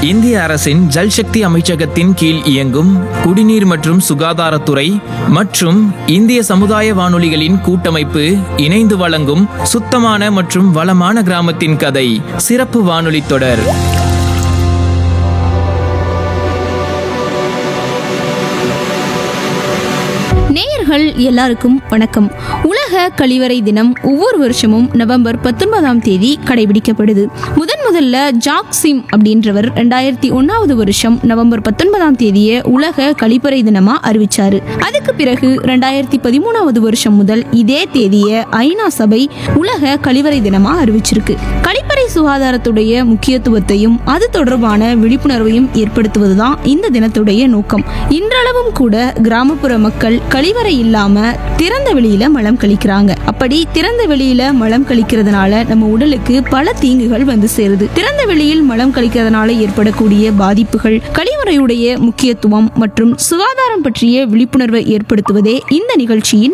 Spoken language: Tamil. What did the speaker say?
இந்திய அரசின் ஜல்சக்தி அமைச்சகத்தின் கீழ் இயங்கும் குடிநீர் மற்றும் சுகாதாரத்துறை மற்றும் இந்திய சமுதாய வானொலிகளின் கூட்டமைப்பு இணைந்து வழங்கும் சுத்தமான மற்றும் வளமான கிராமத்தின் கதை சிறப்பு வானொலி தொடர் நேயர்கள் எல்லாருக்கும் வணக்கம் உலக கழிவறை தினம் ஒவ்வொரு வருஷமும் நவம்பர் பத்தொன்பதாம் தேதி கடைபிடிக்கப்படுது முதன் முதல்ல ஜாக் சிம் அப்படின்றவர் ரெண்டாயிரத்தி ஒன்னாவது வருஷம் நவம்பர் பத்தொன்பதாம் தேதியை உலக கழிப்பறை தினமா அறிவிச்சாரு அதுக்கு பிறகு ரெண்டாயிரத்தி பதிமூணாவது வருஷம் முதல் இதே தேதியை ஐநா சபை உலக கழிவறை தினமா அறிவிச்சிருக்கு கழிப்பறை சுகாதாரத்துடைய முக்கியத்துவத்தையும் அது தொடர்பான விழிப்புணர்வையும் ஏற்படுத்துவதுதான் இந்த தினத்துடைய நோக்கம் இன்றளவும் கூட கிராமப்புற மக்கள் கழிவறை இல்லாம திறந்த வெளியில மலம் கழிக்கிறாங்க அப்படி திறந்த வெளியில மலம் கழிக்கிறதுனால நம்ம உடலுக்கு பல தீங்குகள் வந்து சேருது திறந்த வெளியில் மலம் கழிக்கிறதுனால ஏற்படக்கூடிய பாதிப்புகள் கழிவறையுடைய முக்கியத்துவம் மற்றும் சுகாதாரம் பற்றிய விழிப்புணர்வை ஏற்படுத்துவதே இந்த நிகழ்ச்சியின்